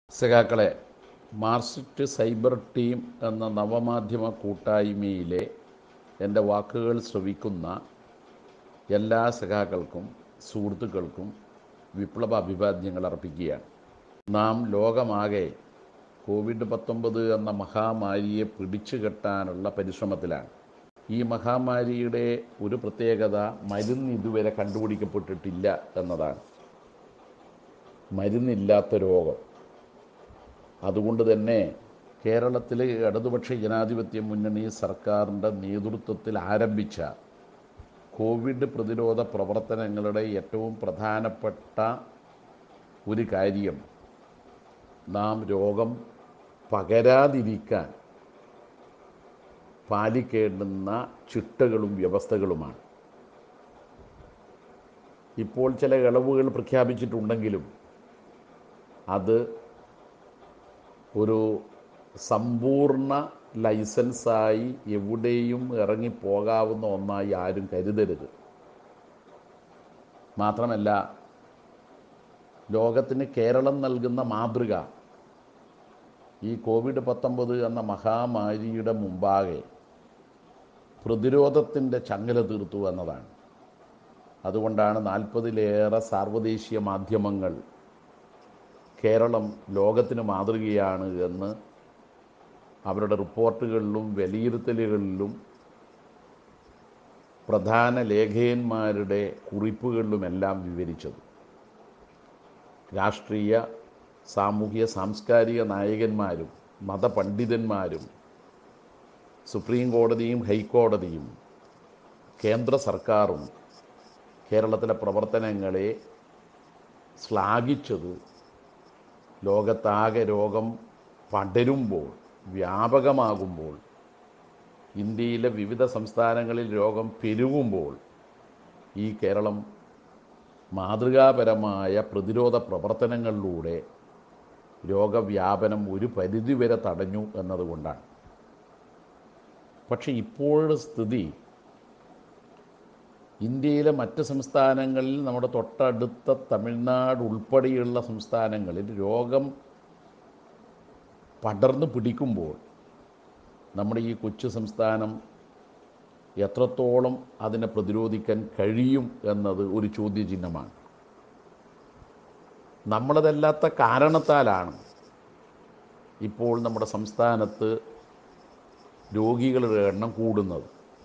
സഖാക്കളെ Marxist cyber team എന്ന നവമാധ്യമ കൂട്ടായ്മയിലെ എൻ്റെ വാക്കുകൾ ശ്രവിക്കുന്ന എല്ലാ സഖാക്കൾക്കും സുഹൃത്തുക്കൾക്കും വിപ്ലവ അഭിവാദ്യങ്ങൾ അർപ്പിക്കുകയാണ് നാം ലോകമാകെ കോവിഡ് പത്തൊമ്പത് എന്ന മഹാമാരിയെ പിടിച്ചു കെട്ടാനുള്ള പരിശ്രമത്തിലാണ് ഈ മഹാമാരിയുടെ ഒരു പ്രത്യേകത മരുന്ന് ഇതുവരെ കണ്ടുപിടിക്കപ്പെട്ടിട്ടില്ല എന്നതാണ് മരുന്നില്ലാത്ത രോഗം അതുകൊണ്ട് തന്നെ കേരളത്തിലെ ഇടതുപക്ഷ ജനാധിപത്യ മുന്നണി സർക്കാരിൻ്റെ നേതൃത്വത്തിൽ ആരംഭിച്ച കോവിഡ് പ്രതിരോധ പ്രവർത്തനങ്ങളുടെ ഏറ്റവും പ്രധാനപ്പെട്ട ഒരു കാര്യം നാം രോഗം പകരാതിരിക്കാൻ പാലിക്കേണ്ടുന്ന ചിട്ടകളും വ്യവസ്ഥകളുമാണ് ഇപ്പോൾ ചില ഇളവുകൾ പ്രഖ്യാപിച്ചിട്ടുണ്ടെങ്കിലും അത് ഒരു സമ്പൂർണ്ണ ലൈസൻസായി എവിടെയും ഇറങ്ങിപ്പോകാവുന്ന ഒന്നായി ആരും കരുതരുത് മാത്രമല്ല ലോകത്തിന് കേരളം നൽകുന്ന മാതൃക ഈ കോവിഡ് പത്തൊമ്പത് എന്ന മഹാമാരിയുടെ മുമ്പാകെ പ്രതിരോധത്തിൻ്റെ ചങ്ങല തീർത്തു എന്നതാണ് അതുകൊണ്ടാണ് നാൽപ്പതിലേറെ സാർവദേശീയ മാധ്യമങ്ങൾ കേരളം ലോകത്തിന് മാതൃകയാണ് എന്ന് അവരുടെ റിപ്പോർട്ടുകളിലും വിലയിരുത്തലുകളിലും പ്രധാന ലേഖകന്മാരുടെ കുറിപ്പുകളിലുമെല്ലാം വിവരിച്ചത് രാഷ്ട്രീയ സാമൂഹിക സാംസ്കാരിക നായകന്മാരും മതപണ്ഡിതന്മാരും സുപ്രീം കോടതിയും ഹൈക്കോടതിയും കേന്ദ്ര സർക്കാരും കേരളത്തിലെ പ്രവർത്തനങ്ങളെ ശ്ലാഘിച്ചത് ലോകത്താകെ രോഗം പടരുമ്പോൾ വ്യാപകമാകുമ്പോൾ ഇന്ത്യയിലെ വിവിധ സംസ്ഥാനങ്ങളിൽ രോഗം പെരുകുമ്പോൾ ഈ കേരളം മാതൃകാപരമായ പ്രതിരോധ പ്രവർത്തനങ്ങളിലൂടെ രോഗവ്യാപനം ഒരു പരിധിവരെ തടഞ്ഞു എന്നതുകൊണ്ടാണ് പക്ഷെ ഇപ്പോഴത്തെ സ്ഥിതി ഇന്ത്യയിലെ മറ്റ് സംസ്ഥാനങ്ങളിൽ നമ്മുടെ തൊട്ടടുത്ത തമിഴ്നാട് ഉൾപ്പെടെയുള്ള സംസ്ഥാനങ്ങളിൽ രോഗം പടർന്നു പിടിക്കുമ്പോൾ നമ്മുടെ ഈ കൊച്ചു സംസ്ഥാനം എത്രത്തോളം അതിനെ പ്രതിരോധിക്കാൻ കഴിയും എന്നത് ഒരു ചോദ്യചിഹ്നമാണ് നമ്മളതല്ലാത്ത കാരണത്താലാണ് ഇപ്പോൾ നമ്മുടെ സംസ്ഥാനത്ത് രോഗികളുടെ എണ്ണം കൂടുന്നത്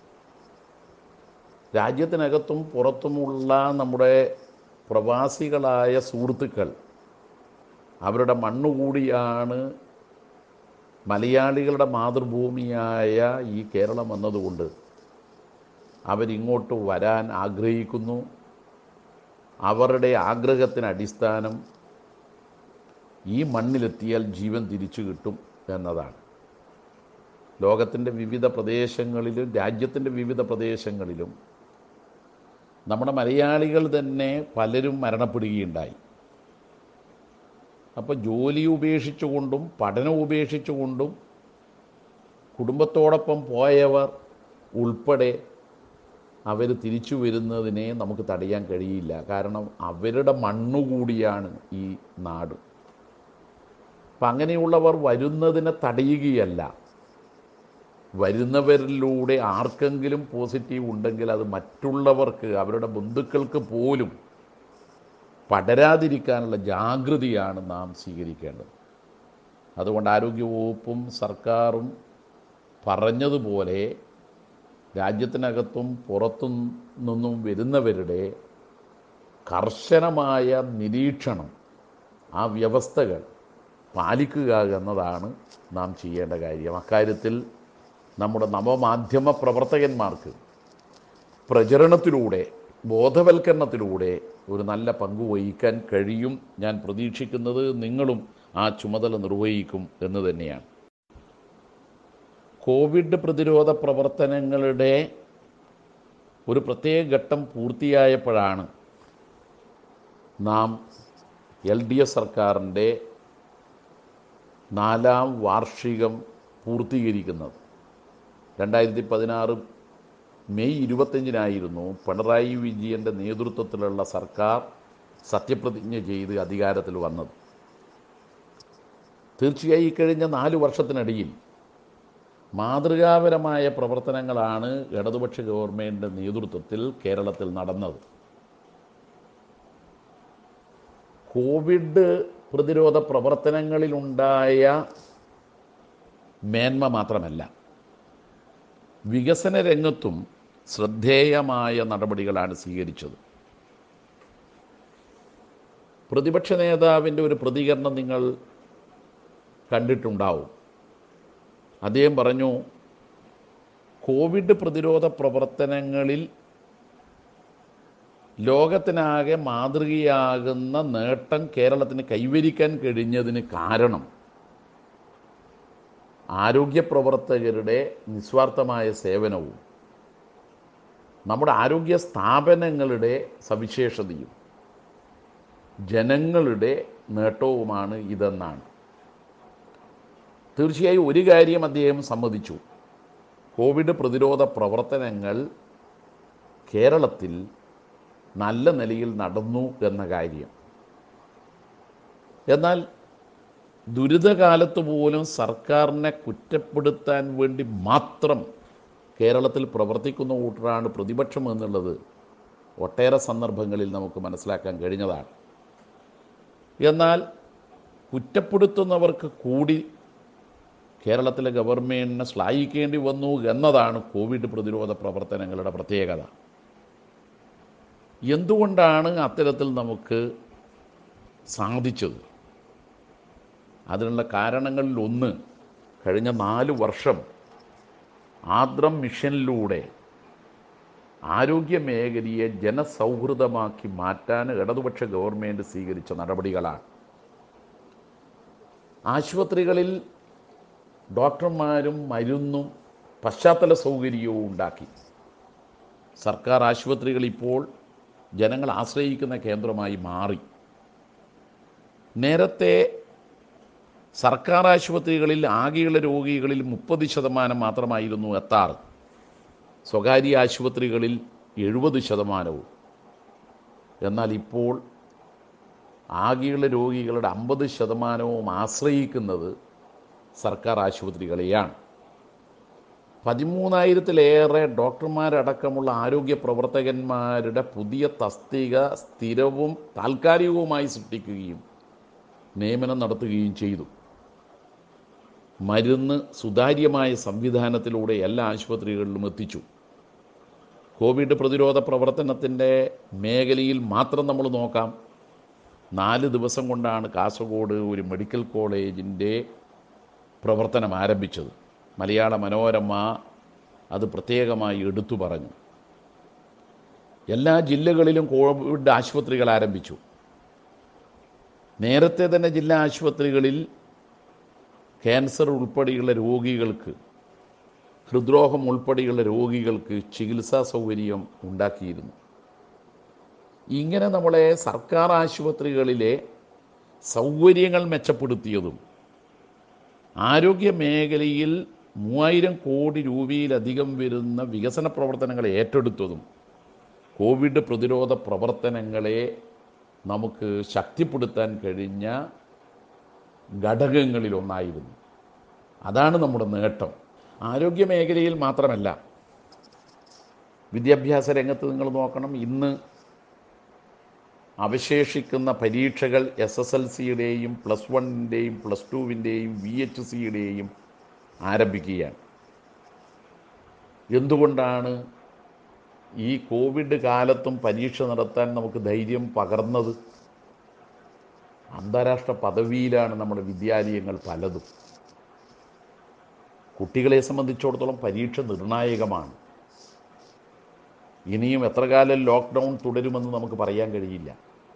രാജ്യത്തിനകത്തും പുറത്തുമുള്ള നമ്മുടെ പ്രവാസികളായ സുഹൃത്തുക്കൾ അവരുടെ മണ്ണുകൂടിയാണ് മലയാളികളുടെ മാതൃഭൂമിയായ ഈ കേരളം എന്നതുകൊണ്ട് അവരിങ്ങോട്ട് വരാൻ ആഗ്രഹിക്കുന്നു അവരുടെ ആഗ്രഹത്തിന് അടിസ്ഥാനം ഈ മണ്ണിലെത്തിയാൽ ജീവൻ തിരിച്ചു കിട്ടും എന്നതാണ് ലോകത്തിൻ്റെ വിവിധ പ്രദേശങ്ങളിലും രാജ്യത്തിൻ്റെ വിവിധ പ്രദേശങ്ങളിലും നമ്മുടെ മലയാളികൾ തന്നെ പലരും മരണപ്പെടുകയുണ്ടായി അപ്പോൾ ജോലി ഉപേക്ഷിച്ചുകൊണ്ടും പഠനം ഉപേക്ഷിച്ചുകൊണ്ടും കുടുംബത്തോടൊപ്പം പോയവർ ഉൾപ്പെടെ അവർ തിരിച്ചു വരുന്നതിനെ നമുക്ക് തടയാൻ കഴിയില്ല കാരണം അവരുടെ മണ്ണുകൂടിയാണ് ഈ നാട് അപ്പം അങ്ങനെയുള്ളവർ വരുന്നതിനെ തടയുകയല്ല വരുന്നവരിലൂടെ ആർക്കെങ്കിലും പോസിറ്റീവ് ഉണ്ടെങ്കിൽ അത് മറ്റുള്ളവർക്ക് അവരുടെ ബന്ധുക്കൾക്ക് പോലും പടരാതിരിക്കാനുള്ള ജാഗ്രതയാണ് നാം സ്വീകരിക്കേണ്ടത് അതുകൊണ്ട് ആരോഗ്യവകുപ്പും സർക്കാരും പറഞ്ഞതുപോലെ രാജ്യത്തിനകത്തും പുറത്തു നിന്നും വരുന്നവരുടെ കർശനമായ നിരീക്ഷണം ആ വ്യവസ്ഥകൾ പാലിക്കുക എന്നതാണ് നാം ചെയ്യേണ്ട കാര്യം അക്കാര്യത്തിൽ നമ്മുടെ നവമാധ്യമ പ്രവർത്തകന്മാർക്ക് പ്രചരണത്തിലൂടെ ബോധവൽക്കരണത്തിലൂടെ ഒരു നല്ല പങ്ക് വഹിക്കാൻ കഴിയും ഞാൻ പ്രതീക്ഷിക്കുന്നത് നിങ്ങളും ആ ചുമതല നിർവഹിക്കും എന്ന് തന്നെയാണ് കോവിഡ് പ്രതിരോധ പ്രവർത്തനങ്ങളുടെ ഒരു പ്രത്യേക ഘട്ടം പൂർത്തിയായപ്പോഴാണ് നാം എൽ ഡി എഫ് സർക്കാരിൻ്റെ നാലാം വാർഷികം പൂർത്തീകരിക്കുന്നത് രണ്ടായിരത്തി പതിനാറ് മെയ് ഇരുപത്തഞ്ചിനായിരുന്നു പിണറായി വിജയൻ്റെ നേതൃത്വത്തിലുള്ള സർക്കാർ സത്യപ്രതിജ്ഞ ചെയ്ത് അധികാരത്തിൽ വന്നത് തീർച്ചയായും ഈ കഴിഞ്ഞ നാല് വർഷത്തിനിടയിൽ മാതൃകാപരമായ പ്രവർത്തനങ്ങളാണ് ഇടതുപക്ഷ ഗവൺമെൻറ്റിൻ്റെ നേതൃത്വത്തിൽ കേരളത്തിൽ നടന്നത് കോവിഡ് പ്രതിരോധ പ്രവർത്തനങ്ങളിലുണ്ടായ മേന്മ മാത്രമല്ല വികസന രംഗത്തും ശ്രദ്ധേയമായ നടപടികളാണ് സ്വീകരിച്ചത് പ്രതിപക്ഷ നേതാവിൻ്റെ ഒരു പ്രതികരണം നിങ്ങൾ കണ്ടിട്ടുണ്ടാവും അദ്ദേഹം പറഞ്ഞു കോവിഡ് പ്രതിരോധ പ്രവർത്തനങ്ങളിൽ ലോകത്തിനാകെ മാതൃകയാകുന്ന നേട്ടം കേരളത്തിന് കൈവരിക്കാൻ കഴിഞ്ഞതിന് കാരണം ആരോഗ്യ പ്രവർത്തകരുടെ നിസ്വാർത്ഥമായ സേവനവും നമ്മുടെ ആരോഗ്യ സ്ഥാപനങ്ങളുടെ സവിശേഷതയും ജനങ്ങളുടെ നേട്ടവുമാണ് ഇതെന്നാണ് തീർച്ചയായും ഒരു കാര്യം അദ്ദേഹം സമ്മതിച്ചു കോവിഡ് പ്രതിരോധ പ്രവർത്തനങ്ങൾ കേരളത്തിൽ നല്ല നിലയിൽ നടന്നു എന്ന കാര്യം എന്നാൽ ദുരിതകാലത്ത് പോലും സർക്കാരിനെ കുറ്റപ്പെടുത്താൻ വേണ്ടി മാത്രം കേരളത്തിൽ പ്രവർത്തിക്കുന്ന കൂട്ടരാണ് പ്രതിപക്ഷം എന്നുള്ളത് ഒട്ടേറെ സന്ദർഭങ്ങളിൽ നമുക്ക് മനസ്സിലാക്കാൻ കഴിഞ്ഞതാണ് എന്നാൽ കുറ്റപ്പെടുത്തുന്നവർക്ക് കൂടി കേരളത്തിലെ ഗവൺമെൻറ്റിനെ ശ്ലാഘിക്കേണ്ടി വന്നു എന്നതാണ് കോവിഡ് പ്രതിരോധ പ്രവർത്തനങ്ങളുടെ പ്രത്യേകത എന്തുകൊണ്ടാണ് അത്തരത്തിൽ നമുക്ക് സാധിച്ചത് അതിനുള്ള കാരണങ്ങളിൽ ഒന്ന് കഴിഞ്ഞ നാല് വർഷം ആദ്രം മിഷനിലൂടെ ആരോഗ്യ മേഖലയെ ജനസൗഹൃദമാക്കി മാറ്റാൻ ഇടതുപക്ഷ ഗവൺമെൻറ് സ്വീകരിച്ച നടപടികളാണ് ആശുപത്രികളിൽ ഡോക്ടർമാരും മരുന്നും പശ്ചാത്തല സൗകര്യവും ഉണ്ടാക്കി സർക്കാർ ആശുപത്രികൾ ഇപ്പോൾ ജനങ്ങൾ ആശ്രയിക്കുന്ന കേന്ദ്രമായി മാറി നേരത്തെ സർക്കാർ ആശുപത്രികളിൽ ആകെയുള്ള രോഗികളിൽ മുപ്പത് ശതമാനം മാത്രമായിരുന്നു എത്താറ് സ്വകാര്യ ആശുപത്രികളിൽ എഴുപത് ശതമാനവും എന്നാൽ ഇപ്പോൾ ആകെയുള്ള രോഗികളുടെ അമ്പത് ശതമാനവും ആശ്രയിക്കുന്നത് സർക്കാർ ആശുപത്രികളെയാണ് പതിമൂന്നായിരത്തിലേറെ ഡോക്ടർമാരടക്കമുള്ള ആരോഗ്യ പ്രവർത്തകന്മാരുടെ പുതിയ തസ്തിക സ്ഥിരവും താൽക്കാലികവുമായി സൃഷ്ടിക്കുകയും നിയമനം നടത്തുകയും ചെയ്തു മരുന്ന് സുതാര്യമായ സംവിധാനത്തിലൂടെ എല്ലാ ആശുപത്രികളിലും എത്തിച്ചു കോവിഡ് പ്രതിരോധ പ്രവർത്തനത്തിൻ്റെ മേഖലയിൽ മാത്രം നമ്മൾ നോക്കാം നാല് ദിവസം കൊണ്ടാണ് കാസർഗോഡ് ഒരു മെഡിക്കൽ കോളേജിൻ്റെ പ്രവർത്തനം ആരംഭിച്ചത് മലയാള മനോരമ അത് പ്രത്യേകമായി എടുത്തു പറഞ്ഞു എല്ലാ ജില്ലകളിലും കോവിഡ് ആശുപത്രികൾ ആരംഭിച്ചു നേരത്തെ തന്നെ ജില്ലാ ആശുപത്രികളിൽ ക്യാൻസർ ഉൾപ്പെടെയുള്ള രോഗികൾക്ക് ഹൃദ്രോഗം ഉൾപ്പെടെയുള്ള രോഗികൾക്ക് ചികിത്സാ സൗകര്യം ഉണ്ടാക്കിയിരുന്നു ഇങ്ങനെ നമ്മളെ സർക്കാർ ആശുപത്രികളിലെ സൗകര്യങ്ങൾ മെച്ചപ്പെടുത്തിയതും ആരോഗ്യ മേഖലയിൽ മൂവായിരം കോടി രൂപയിലധികം വരുന്ന വികസന പ്രവർത്തനങ്ങൾ ഏറ്റെടുത്തതും കോവിഡ് പ്രതിരോധ പ്രവർത്തനങ്ങളെ നമുക്ക് ശക്തിപ്പെടുത്താൻ കഴിഞ്ഞ ഘടകങ്ങളിലൊന്നായിരുന്നു അതാണ് നമ്മുടെ നേട്ടം ആരോഗ്യ മേഖലയിൽ മാത്രമല്ല വിദ്യാഭ്യാസ രംഗത്ത് നിങ്ങൾ നോക്കണം ഇന്ന് അവശേഷിക്കുന്ന പരീക്ഷകൾ എസ് എസ് എൽ സിയുടെയും പ്ലസ് വണ്ണിൻ്റെയും പ്ലസ് ടുവിൻ്റെയും വി എച്ച് സിയുടെയും ആരംഭിക്കുകയാണ് എന്തുകൊണ്ടാണ് ഈ കോവിഡ് കാലത്തും പരീക്ഷ നടത്താൻ നമുക്ക് ധൈര്യം പകർന്നത് അന്താരാഷ്ട്ര പദവിയിലാണ് നമ്മുടെ വിദ്യാലയങ്ങൾ പലതും കുട്ടികളെ സംബന്ധിച്ചിടത്തോളം പരീക്ഷ നിർണായകമാണ് ഇനിയും എത്ര കാലം ലോക്ക്ഡൗൺ തുടരുമെന്ന് നമുക്ക് പറയാൻ കഴിയില്ല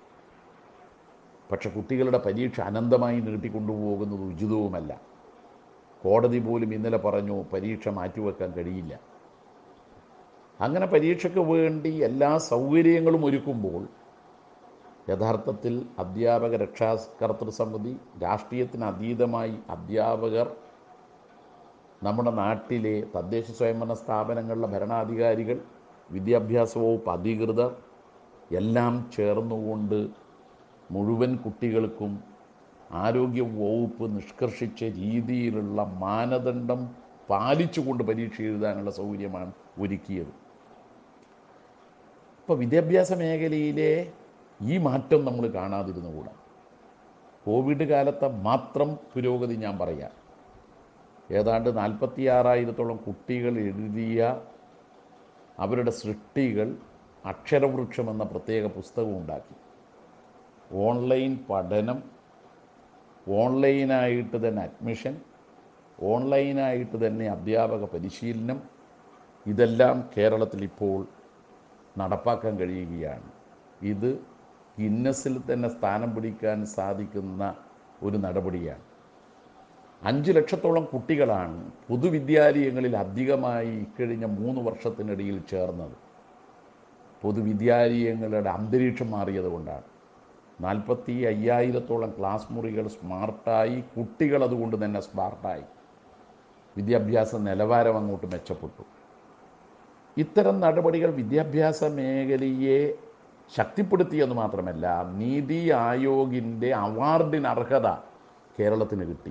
പക്ഷെ കുട്ടികളുടെ പരീക്ഷ അനന്തമായി നീട്ടിക്കൊണ്ടുപോകുന്നത് ഉചിതവുമല്ല കോടതി പോലും ഇന്നലെ പറഞ്ഞു പരീക്ഷ മാറ്റിവെക്കാൻ കഴിയില്ല അങ്ങനെ പരീക്ഷയ്ക്ക് വേണ്ടി എല്ലാ സൗകര്യങ്ങളും ഒരുക്കുമ്പോൾ യഥാർത്ഥത്തിൽ അധ്യാപക രക്ഷാകർത്തൃ സമിതി രാഷ്ട്രീയത്തിന് അതീതമായി അധ്യാപകർ നമ്മുടെ നാട്ടിലെ തദ്ദേശ സ്വയംഭരണ സ്ഥാപനങ്ങളിലെ ഭരണാധികാരികൾ വിദ്യാഭ്യാസ വകുപ്പ് അധികൃതർ എല്ലാം ചേർന്നുകൊണ്ട് മുഴുവൻ കുട്ടികൾക്കും ആരോഗ്യ വകുപ്പ് നിഷ്കർഷിച്ച രീതിയിലുള്ള മാനദണ്ഡം പാലിച്ചുകൊണ്ട് പരീക്ഷ എഴുതാനുള്ള സൗകര്യമാണ് ഒരുക്കിയത് ഇപ്പോൾ വിദ്യാഭ്യാസ മേഖലയിലെ ഈ മാറ്റം നമ്മൾ കാണാതിരുന്നുകൂടാ കോവിഡ് കാലത്തെ മാത്രം പുരോഗതി ഞാൻ പറയാം ഏതാണ്ട് നാൽപ്പത്തി ആറായിരത്തോളം കുട്ടികൾ എഴുതിയ അവരുടെ സൃഷ്ടികൾ അക്ഷരവൃക്ഷം എന്ന പ്രത്യേക പുസ്തകം ഉണ്ടാക്കി ഓൺലൈൻ പഠനം ഓൺലൈനായിട്ട് തന്നെ അഡ്മിഷൻ ഓൺലൈനായിട്ട് തന്നെ അധ്യാപക പരിശീലനം ഇതെല്ലാം കേരളത്തിൽ ഇപ്പോൾ നടപ്പാക്കാൻ കഴിയുകയാണ് ഇത് ഗിന്നസിൽ തന്നെ സ്ഥാനം പിടിക്കാൻ സാധിക്കുന്ന ഒരു നടപടിയാണ് അഞ്ച് ലക്ഷത്തോളം കുട്ടികളാണ് പൊതുവിദ്യാലയങ്ങളിൽ അധികമായി ഇക്കഴിഞ്ഞ മൂന്ന് വർഷത്തിനിടയിൽ ചേർന്നത് പൊതുവിദ്യാലയങ്ങളുടെ അന്തരീക്ഷം മാറിയത് കൊണ്ടാണ് നാൽപ്പത്തി അയ്യായിരത്തോളം ക്ലാസ് മുറികൾ സ്മാർട്ടായി കുട്ടികൾ അതുകൊണ്ട് തന്നെ സ്മാർട്ടായി വിദ്യാഭ്യാസ നിലവാരം അങ്ങോട്ട് മെച്ചപ്പെട്ടു ഇത്തരം നടപടികൾ വിദ്യാഭ്യാസ മേഖലയെ ശക്തിപ്പെടുത്തിയെന്ന് മാത്രമല്ല നീതി ആയോഗിൻ്റെ അവാർഡിന് അർഹത കേരളത്തിന് കിട്ടി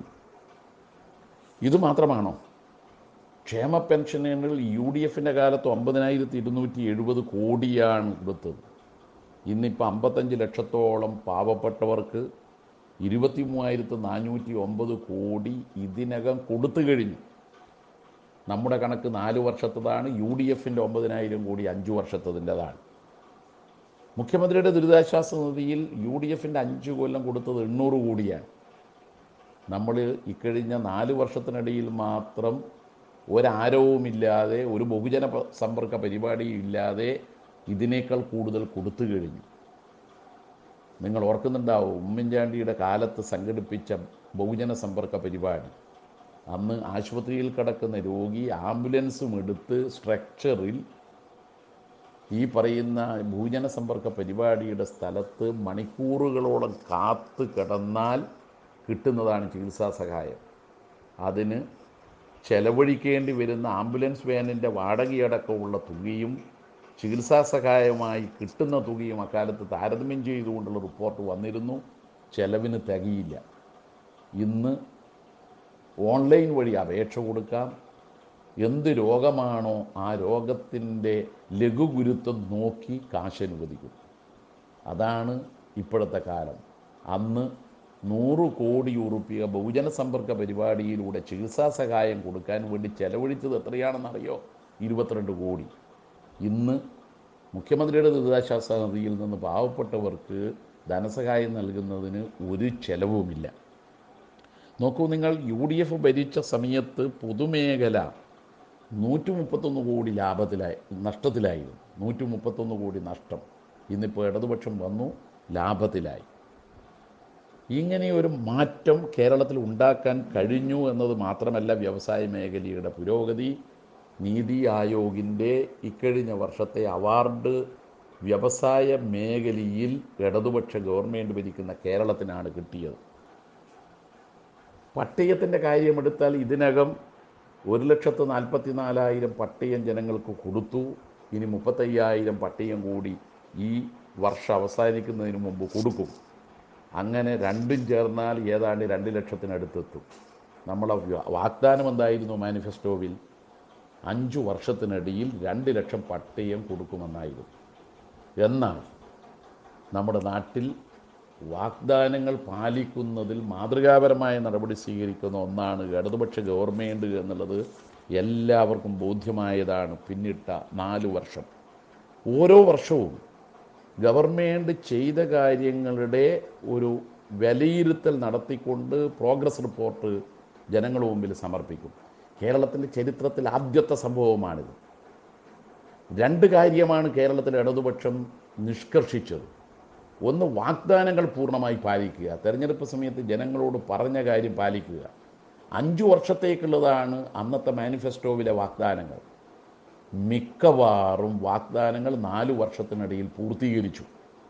ഇത് മാത്രമാണോ ക്ഷേമ പെൻഷനുകൾ യു ഡി എഫിൻ്റെ കാലത്ത് ഒമ്പതിനായിരത്തി ഇരുന്നൂറ്റി എഴുപത് കോടിയാണ് കൊടുത്തത് ഇന്നിപ്പോൾ അമ്പത്തഞ്ച് ലക്ഷത്തോളം പാവപ്പെട്ടവർക്ക് ഇരുപത്തി മൂവായിരത്തി നാനൂറ്റി ഒമ്പത് കോടി ഇതിനകം കൊടുത്തു കഴിഞ്ഞു നമ്മുടെ കണക്ക് നാല് വർഷത്തതാണ് യു ഡി എഫിൻ്റെ ഒമ്പതിനായിരം കോടി അഞ്ച് വർഷത്തതിൻ്റെതാണ് മുഖ്യമന്ത്രിയുടെ ദുരിതാശ്വാസ നിധിയിൽ യു ഡി എഫിൻ്റെ അഞ്ച് കൊല്ലം കൊടുത്തത് എണ്ണൂറ് കോടിയാണ് നമ്മൾ ഇക്കഴിഞ്ഞ നാല് വർഷത്തിനിടയിൽ മാത്രം ഒരാരവുമില്ലാതെ ഒരു ബഹുജന പ- സമ്പർക്ക പരിപാടിയും ഇല്ലാതെ ഇതിനേക്കാൾ കൂടുതൽ കൊടുത്തു കഴിഞ്ഞു നിങ്ങൾ ഓർക്കുന്നുണ്ടാവും ഉമ്മൻചാണ്ടിയുടെ കാലത്ത് സംഘടിപ്പിച്ച ബഹുജന സമ്പർക്ക പരിപാടി അന്ന് ആശുപത്രിയിൽ കിടക്കുന്ന രോഗി ആംബുലൻസും എടുത്ത് സ്ട്രക്ചറിൽ ഈ പറയുന്ന ഭൂജന സമ്പർക്ക പരിപാടിയുടെ സ്ഥലത്ത് മണിക്കൂറുകളോളം കാത്ത് കിടന്നാൽ കിട്ടുന്നതാണ് ചികിത്സാ സഹായം അതിന് ചെലവഴിക്കേണ്ടി വരുന്ന ആംബുലൻസ് വാനിൻ്റെ വാടകയടക്കമുള്ള തുകയും ചികിത്സാ സഹായമായി കിട്ടുന്ന തുകയും അക്കാലത്ത് താരതമ്യം ചെയ്തുകൊണ്ടുള്ള റിപ്പോർട്ട് വന്നിരുന്നു ചെലവിന് തികയില്ല ഇന്ന് ഓൺലൈൻ വഴി അപേക്ഷ കൊടുക്കാം എന്ത് രോഗമാണോ ആ രോഗത്തിൻ്റെ ലഘുഗുരുത്വം നോക്കി കാശ് അനുവദിക്കും അതാണ് ഇപ്പോഴത്തെ കാലം അന്ന് നൂറ് കോടി ഉറുപ്പിക ബഹുജന സമ്പർക്ക പരിപാടിയിലൂടെ ചികിത്സാ സഹായം കൊടുക്കാൻ വേണ്ടി ചെലവഴിച്ചത് എത്രയാണെന്നറിയോ ഇരുപത്തിരണ്ട് കോടി ഇന്ന് മുഖ്യമന്ത്രിയുടെ ദുരിതാശ്വാസ നിധിയിൽ നിന്ന് പാവപ്പെട്ടവർക്ക് ധനസഹായം നൽകുന്നതിന് ഒരു ചെലവുമില്ല നോക്കൂ നിങ്ങൾ യു ഡി എഫ് ഭരിച്ച സമയത്ത് പൊതുമേഖല നൂറ്റി മുപ്പത്തൊന്ന് കോടി ലാഭത്തിലായി നഷ്ടത്തിലായിരുന്നു നൂറ്റി മുപ്പത്തൊന്ന് കോടി നഷ്ടം ഇന്നിപ്പോൾ ഇടതുപക്ഷം വന്നു ലാഭത്തിലായി ഇങ്ങനെ ഒരു മാറ്റം കേരളത്തിൽ ഉണ്ടാക്കാൻ കഴിഞ്ഞു എന്നത് മാത്രമല്ല വ്യവസായ മേഖലയുടെ പുരോഗതി നീതി ആയോഗിൻ്റെ ഇക്കഴിഞ്ഞ വർഷത്തെ അവാർഡ് വ്യവസായ മേഖലയിൽ ഇടതുപക്ഷ ഗവൺമെൻറ് ഭരിക്കുന്ന കേരളത്തിനാണ് കിട്ടിയത് പട്ടയത്തിൻ്റെ കാര്യമെടുത്താൽ ഇതിനകം ഒരു ലക്ഷത്ത് നാൽപ്പത്തി നാലായിരം പട്ടയം ജനങ്ങൾക്ക് കൊടുത്തു ഇനി മുപ്പത്തയ്യായിരം പട്ടയം കൂടി ഈ വർഷം അവസാനിക്കുന്നതിന് മുമ്പ് കൊടുക്കും അങ്ങനെ രണ്ടും ചേർന്നാൽ ഏതാണ്ട് രണ്ട് ലക്ഷത്തിനടുത്തെത്തും നമ്മളെ വ്യ- വാഗ്ദാനം എന്തായിരുന്നു മാനിഫെസ്റ്റോവിൽ അഞ്ചു വർഷത്തിനിടയിൽ രണ്ട് ലക്ഷം പട്ടയം കൊടുക്കുമെന്നായിരുന്നു എന്നാൽ നമ്മുടെ നാട്ടിൽ വാഗ്ദാനങ്ങൾ പാലിക്കുന്നതിൽ മാതൃകാപരമായ നടപടി സ്വീകരിക്കുന്ന ഒന്നാണ് ഇടതുപക്ഷ ഗവൺമെൻറ് എന്നുള്ളത് എല്ലാവർക്കും ബോധ്യമായതാണ് പിന്നിട്ട നാല് വർഷം ഓരോ വർഷവും ഗവൺമെൻറ് ചെയ്ത കാര്യങ്ങളുടെ ഒരു വിലയിരുത്തൽ നടത്തിക്കൊണ്ട് പ്രോഗ്രസ് റിപ്പോർട്ട് ജനങ്ങളുടെ മുമ്പിൽ സമർപ്പിക്കും കേരളത്തിൻ്റെ ചരിത്രത്തിൽ ആദ്യത്തെ സംഭവമാണിത് രണ്ട് കാര്യമാണ് കേരളത്തിൽ ഇടതുപക്ഷം നിഷ്കർഷിച്ചത് ഒന്ന് വാഗ്ദാനങ്ങൾ പൂർണ്ണമായി പാലിക്കുക തെരഞ്ഞെടുപ്പ് സമയത്ത് ജനങ്ങളോട് പറഞ്ഞ കാര്യം പാലിക്കുക അഞ്ചു വർഷത്തേക്കുള്ളതാണ് അന്നത്തെ മാനിഫെസ്റ്റോവിലെ വാഗ്ദാനങ്ങൾ മിക്കവാറും വാഗ്ദാനങ്ങൾ നാല് വർഷത്തിനിടയിൽ പൂർത്തീകരിച്ചു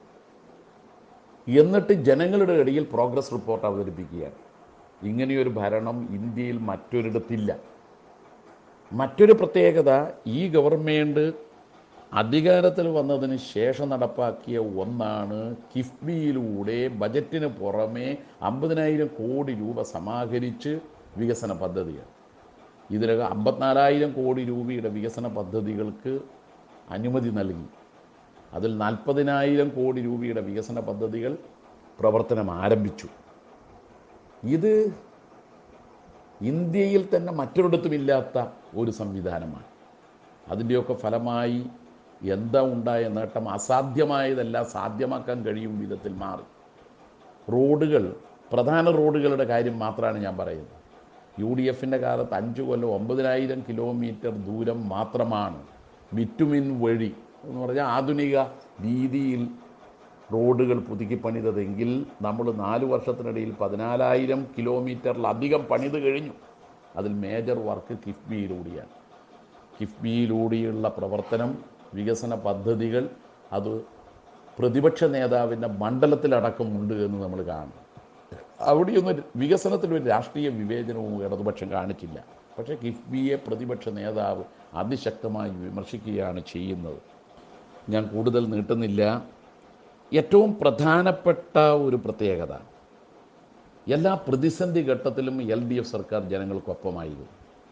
എന്നിട്ട് ജനങ്ങളുടെ ഇടയിൽ പ്രോഗ്രസ് റിപ്പോർട്ട് അവതരിപ്പിക്കുകയാണ് ഇങ്ങനെയൊരു ഭരണം ഇന്ത്യയിൽ മറ്റൊരിടത്തില്ല മറ്റൊരു പ്രത്യേകത ഈ ഗവൺമെൻറ് അധികാരത്തിൽ വന്നതിന് ശേഷം നടപ്പാക്കിയ ഒന്നാണ് കിഫ്ബിയിലൂടെ ബജറ്റിന് പുറമെ അമ്പതിനായിരം കോടി രൂപ സമാഹരിച്ച് വികസന പദ്ധതികൾ ഇതിനകം അമ്പത്തിനാലായിരം കോടി രൂപയുടെ വികസന പദ്ധതികൾക്ക് അനുമതി നൽകി അതിൽ നാൽപ്പതിനായിരം കോടി രൂപയുടെ വികസന പദ്ധതികൾ പ്രവർത്തനം ആരംഭിച്ചു ഇത് ഇന്ത്യയിൽ തന്നെ മറ്റൊരിടത്തുമില്ലാത്ത ഒരു സംവിധാനമാണ് അതിൻ്റെയൊക്കെ ഫലമായി എന്താ ഉണ്ടായ നേട്ടം അസാധ്യമായതെല്ലാം സാധ്യമാക്കാൻ കഴിയും വിധത്തിൽ മാറി റോഡുകൾ പ്രധാന റോഡുകളുടെ കാര്യം മാത്രമാണ് ഞാൻ പറയുന്നത് യു ഡി എഫിൻ്റെ കാലത്ത് അഞ്ച് കൊല്ലം ഒമ്പതിനായിരം കിലോമീറ്റർ ദൂരം മാത്രമാണ് ബിറ്റുമിൻ വഴി എന്ന് പറഞ്ഞാൽ ആധുനിക രീതിയിൽ റോഡുകൾ പുതുക്കി പണിതതെങ്കിൽ നമ്മൾ നാല് വർഷത്തിനിടയിൽ പതിനാലായിരം കിലോമീറ്ററിലധികം പണിത് കഴിഞ്ഞു അതിൽ മേജർ വർക്ക് കിഫ്ബിയിലൂടെയാണ് കിഫ്ബിയിലൂടെയുള്ള പ്രവർത്തനം വികസന പദ്ധതികൾ അത് പ്രതിപക്ഷ നേതാവിൻ്റെ മണ്ഡലത്തിലടക്കം ഉണ്ട് എന്ന് നമ്മൾ കാണും അവിടെയൊന്നും വികസനത്തിലൊരു രാഷ്ട്രീയ വിവേചനവും ഇടതുപക്ഷം കാണിച്ചില്ല പക്ഷേ കിഫ്ബിയെ പ്രതിപക്ഷ നേതാവ് അതിശക്തമായി വിമർശിക്കുകയാണ് ചെയ്യുന്നത് ഞാൻ കൂടുതൽ നീട്ടുന്നില്ല ഏറ്റവും പ്രധാനപ്പെട്ട ഒരു പ്രത്യേകത എല്ലാ പ്രതിസന്ധി ഘട്ടത്തിലും എൽ ഡി എഫ് സർക്കാർ ജനങ്ങൾക്കൊപ്പമായിരുന്നു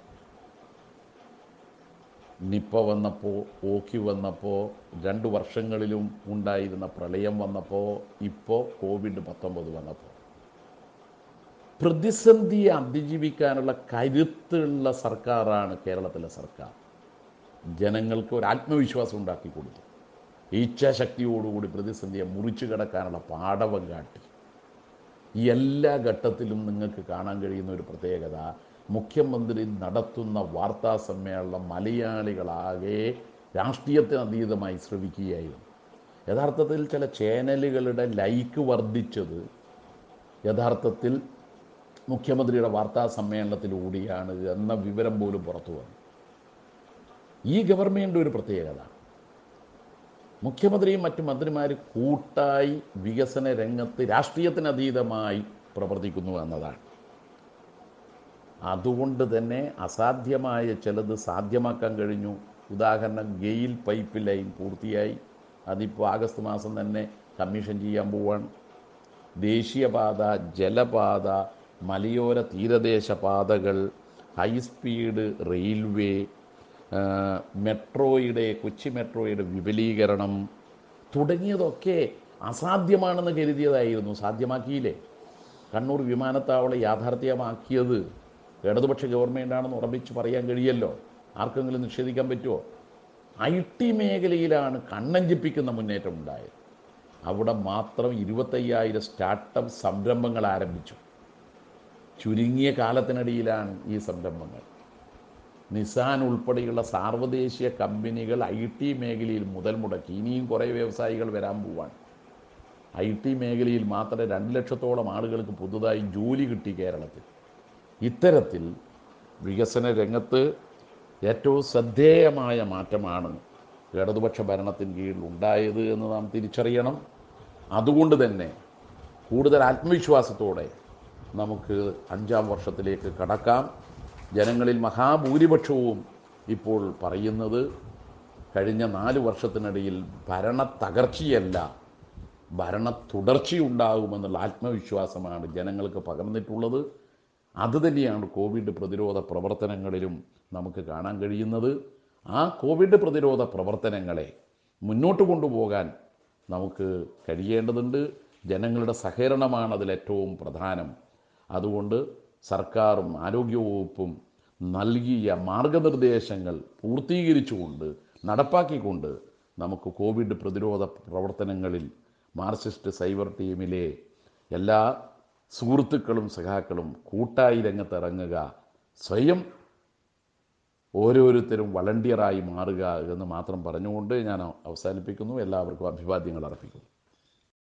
നിപ്പ വന്നപ്പോൾ ഓക്കി വന്നപ്പോൾ രണ്ട് വർഷങ്ങളിലും ഉണ്ടായിരുന്ന പ്രളയം വന്നപ്പോൾ ഇപ്പോൾ കോവിഡ് പത്തൊമ്പത് വന്നപ്പോൾ പ്രതിസന്ധിയെ അതിജീവിക്കാനുള്ള കരുത്തുള്ള സർക്കാരാണ് കേരളത്തിലെ സർക്കാർ ജനങ്ങൾക്ക് ഒരു ആത്മവിശ്വാസം ഉണ്ടാക്കി കൊടുത്തു ഇച്ഛാശക്തിയോടുകൂടി പ്രതിസന്ധിയെ മുറിച്ചു കിടക്കാനുള്ള പാടവം കാട്ടി ഈ എല്ലാ ഘട്ടത്തിലും നിങ്ങൾക്ക് കാണാൻ കഴിയുന്ന ഒരു പ്രത്യേകത മുഖ്യമന്ത്രി നടത്തുന്ന വാർത്താ സമ്മേളനം മലയാളികളാകെ രാഷ്ട്രീയത്തിന് അതീതമായി ശ്രവിക്കുകയായിരുന്നു യഥാർത്ഥത്തിൽ ചില ചാനലുകളുടെ ലൈക്ക് വർദ്ധിച്ചത് യഥാർത്ഥത്തിൽ മുഖ്യമന്ത്രിയുടെ വാർത്താ സമ്മേളനത്തിലൂടെയാണ് എന്ന വിവരം പോലും പുറത്തു വന്നു ഈ ഗവൺമെൻറ് ഒരു പ്രത്യേകത മുഖ്യമന്ത്രിയും മറ്റു മന്ത്രിമാരും കൂട്ടായി വികസന രംഗത്ത് രാഷ്ട്രീയത്തിനതീതമായി പ്രവർത്തിക്കുന്നു എന്നതാണ് അതുകൊണ്ട് തന്നെ അസാധ്യമായ ചിലത് സാധ്യമാക്കാൻ കഴിഞ്ഞു ഉദാഹരണം ഗെയിൽ പൈപ്പ് ലൈൻ പൂർത്തിയായി അതിപ്പോൾ ആഗസ്റ്റ് മാസം തന്നെ കമ്മീഷൻ ചെയ്യാൻ പോവാണ് ദേശീയപാത ജലപാത മലയോര തീരദേശ പാതകൾ ഹൈസ്പീഡ് റെയിൽവേ ആ, മെട്രോയുടെ കൊച്ചി മെട്രോയുടെ വിപുലീകരണം തുടങ്ങിയതൊക്കെ അസാധ്യമാണെന്ന് കരുതിയതായിരുന്നു സാധ്യമാക്കിയില്ലേ കണ്ണൂർ വിമാനത്താവളം യാഥാർത്ഥ്യമാക്കിയത് ഇടതുപക്ഷ ഗവൺമെൻറ്റാണെന്ന് ഉറപ്പിച്ച് പറയാൻ കഴിയല്ലോ ആർക്കെങ്കിലും നിഷേധിക്കാൻ പറ്റുമോ ഐ ടി മേഖലയിലാണ് കണ്ണഞ്ചിപ്പിക്കുന്ന മുന്നേറ്റം ഉണ്ടായത് അവിടെ മാത്രം ഇരുപത്തയ്യായിരം സ്റ്റാർട്ടപ്പ് സംരംഭങ്ങൾ ആരംഭിച്ചു ചുരുങ്ങിയ കാലത്തിനിടയിലാണ് ഈ സംരംഭങ്ങൾ നിസാൻ ഉൾപ്പെടെയുള്ള സാർവദേശീയ കമ്പനികൾ ഐ ടി മേഖലയിൽ മുതൽ മുടക്കി ഇനിയും കുറേ വ്യവസായികൾ വരാൻ പോവാണ് ഐ ടി മേഖലയിൽ മാത്രം രണ്ട് ലക്ഷത്തോളം ആളുകൾക്ക് പുതുതായി ജോലി കിട്ടി കേരളത്തിൽ ഇത്തരത്തിൽ വികസന രംഗത്ത് ഏറ്റവും ശ്രദ്ധേയമായ മാറ്റമാണ് ഇടതുപക്ഷ ഭരണത്തിന് കീഴിൽ ഉണ്ടായത് എന്ന് നാം തിരിച്ചറിയണം അതുകൊണ്ട് തന്നെ കൂടുതൽ ആത്മവിശ്വാസത്തോടെ നമുക്ക് അഞ്ചാം വർഷത്തിലേക്ക് കടക്കാം ജനങ്ങളിൽ മഹാഭൂരിപക്ഷവും ഇപ്പോൾ പറയുന്നത് കഴിഞ്ഞ നാല് വർഷത്തിനിടയിൽ ഭരണ തകർച്ചയല്ല ഭരണ തുടർച്ചയുണ്ടാകുമെന്നുള്ള ആത്മവിശ്വാസമാണ് ജനങ്ങൾക്ക് പകർന്നിട്ടുള്ളത് അതുതന്നെയാണ് കോവിഡ് പ്രതിരോധ പ്രവർത്തനങ്ങളിലും നമുക്ക് കാണാൻ കഴിയുന്നത് ആ കോവിഡ് പ്രതിരോധ പ്രവർത്തനങ്ങളെ മുന്നോട്ട് കൊണ്ടുപോകാൻ നമുക്ക് കഴിയേണ്ടതുണ്ട് ജനങ്ങളുടെ സഹകരണമാണ് അതിലേറ്റവും പ്രധാനം അതുകൊണ്ട് സർക്കാരും ആരോഗ്യവകുപ്പും നൽകിയ മാർഗനിർദ്ദേശങ്ങൾ പൂർത്തീകരിച്ചുകൊണ്ട് നടപ്പാക്കിക്കൊണ്ട് നമുക്ക് കോവിഡ് പ്രതിരോധ പ്രവർത്തനങ്ങളിൽ മാർക്സിസ്റ്റ് സൈബർ ടീമിലെ എല്ലാ സുഹൃത്തുക്കളും സഖാക്കളും കൂട്ടായി രംഗത്തിറങ്ങുക സ്വയം ഓരോരുത്തരും വളണ്ടിയറായി മാറുക എന്ന് മാത്രം പറഞ്ഞുകൊണ്ട് ഞാൻ അവസാനിപ്പിക്കുന്നു എല്ലാവർക്കും അഭിവാദ്യങ്ങൾ അർപ്പിക്കുന്നു